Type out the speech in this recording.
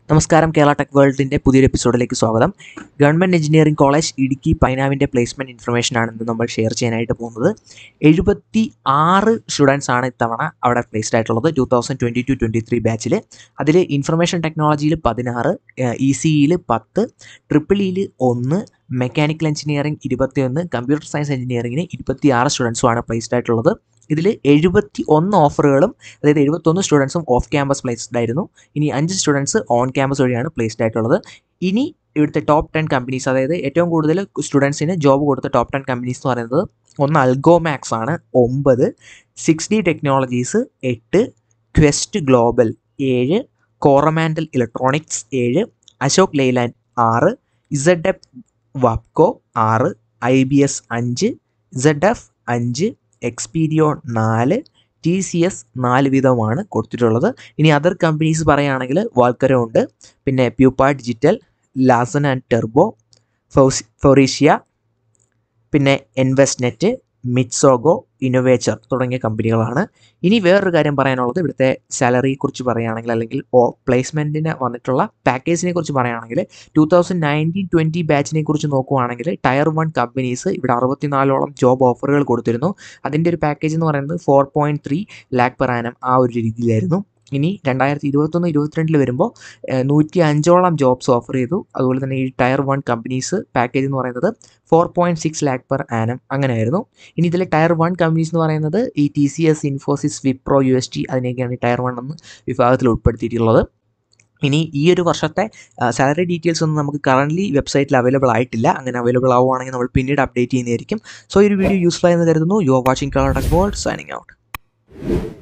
നമസ്കാരം കേരള ടെക് വേൾഡിൻ്റെ പുതിയൊരു എപ്പിസോഡിലേക്ക് സ്വാഗതം ഗവൺമെൻറ് എഞ്ചിനീയറിംഗ് കോളേജ് ഇടുക്കി പൈനാവിൻ്റെ പ്ലേസ്മെൻറ്റ് ഇൻഫർമേഷനാണ് ഇന്ന് നമ്മൾ ഷെയർ ചെയ്യാനായിട്ട് പോകുന്നത് എഴുപത്തി ആറ് സ്റ്റുഡൻസ് ആണ് ഇത്തവണ അവിടെ പ്ലേസ്ഡ് ആയിട്ടുള്ളത് two thousand twenty two twenty three ബാച്ചിൽ അതിൽ ഇൻഫർമേഷൻ ടെക്നോളജിയിൽ പതിനാറ് ഇ സിയിൽ പത്ത് ട്രിപ്പിൾ ഇയിൽ ഒന്ന് മെക്കാനിക്കൽ എഞ്ചിനീയറിംഗ് ഇരുപത്തിയൊന്ന് കമ്പ്യൂട്ടർ സയൻസ് എഞ്ചിനീയറിംഗിന് ഇരുപത്തിയാറ് സ്റ്റുഡൻസുമാണ് പ്ലേസ്ഡ് ആയിട്ടുള്ളത് ഇതിൽ എഴുപത്തി ഒന്ന് ഓഫറുകളും അതായത് എഴുപത്തൊന്ന് സ്റ്റുഡൻസും ഓഫ് ക്യാമ്പസ് പ്ലേസ്ഡ് ആയിരുന്നു ഇനി അഞ്ച് സ്റ്റുഡൻസ് ഓൺ ക്യാമ്പസ് വഴിയാണ് പ്ലേസ്ഡ് ആയിട്ടുള്ളത് ഇനി ഇവിടുത്തെ ടോപ്പ് ടെൻ കമ്പനീസ് അതായത് ഏറ്റവും കൂടുതൽ സ്റ്റുഡൻസിന് ജോബ് കൊടുത്ത ടോപ്പ് ടെൻ കമ്പനീസ് എന്ന് പറയുന്നത് ഒന്ന് അൽഗോമാക്സ് ആണ് ഒമ്പത് സിക്സ് ഡി ടെക്നോളജീസ് എട്ട് ക്വസ്റ്റ് ഗ്ലോബൽ ഏഴ് കോറമാൻഡൽ ഇലക്ട്രോണിക്സ് ഏഴ് അശോക് ലെയ്ലാൻഡ് ആറ് ഇസഡ് എഫ് വാപ്കോ ആറ് ഐ ബി എസ് അഞ്ച് ഇസഡ് എഫ് അഞ്ച് എക്സ്പീരിയോ നാല് ടി സി എസ് നാല് വീതമാണ് കൊടുത്തിട്ടുള്ളത് ഇനി അതർ കമ്പനീസ് പറയുകയാണെങ്കിൽ വാൽക്കരോ ഉണ്ട് പിന്നെ പ്യൂപ്പ ഡിജിറ്റൽ ലാസൻ ആൻഡ് ടെർബോ ഫൗസി ഫൊറീഷ്യ പിന്നെ ഇൻവെസ്റ്റ്നെറ്റ് മിറ്റ്സോഗോ ഇന്നോവേച്ചർ തുടങ്ങിയ കമ്പനികളാണ് ഇനി വേറൊരു കാര്യം പറയാനുള്ളത് ഇവിടുത്തെ സാലറിയെ കുറിച്ച് പറയുകയാണെങ്കിൽ അല്ലെങ്കിൽ ഓ പ്ലേസ്മെൻറ്റിന് വന്നിട്ടുള്ള പാക്കേജിനെ കുറിച്ച് പറയുകയാണെങ്കിൽ ടു തൗസൻഡ് നയൻറ്റീൻ ട്വൻറ്റി ബാച്ചിനെ കുറിച്ച് നോക്കുവാണെങ്കിൽ ടയർ വൺ കമ്പനീസ് ഇവിടെ അറുപത്തിനാലോളം ജോബ് ഓഫറുകൾ കൊടുത്തിരുന്നു അതിൻ്റെ ഒരു പാക്കേജ് എന്ന് പറയുന്നത് four point three lakh per annum ആ ഒരു രീതിയിലായിരുന്നു ഇനി രണ്ടായിരത്തി ഇരുപത്തൊന്ന് ഇരുപത്തിരണ്ടിൽ വരുമ്പോൾ നൂറ്റി അഞ്ചോളം ജോബ്സ് ഓഫർ ചെയ്തു അതുപോലെ തന്നെ ഈ ടയർ വൺ കമ്പനീസ് പാക്കേജ് എന്ന് പറയുന്നത് four point six lakh per annum അങ്ങനെയായിരുന്നു ഇനി ഇതിൽ ടയർ വൺ കമ്പനീസ് എന്ന് പറയുന്നത് ഈ T C S Infosys Wipro U S T അതിനെയൊക്കെയാണ് ഈ ടയർ വൺ എന്ന് വിഭാഗത്തിൽ ഉൾപ്പെടുത്തിയിട്ടുള്ളത് ഇനി ഈ ഒരു വർഷത്തെ സാലറി ഡീറ്റെയിൽസ് ഒന്നും നമുക്ക് കറൻ്റ്ലി വെബ്സൈറ്റിൽ അവൈലബിൾ ആയിട്ടില്ല അങ്ങനെ അവൈലബിൾ ആവുകയാണെങ്കിൽ നമ്മൾ പിന്നീട് അപ്ഡേറ്റ് ചെയ്യുന്നതായിരിക്കും സോ ഈ ഒരു വീഡിയോ യൂസ്ഫുൾ ആയെന്ന് കരുതുന്നു you are watching colour tech world signing out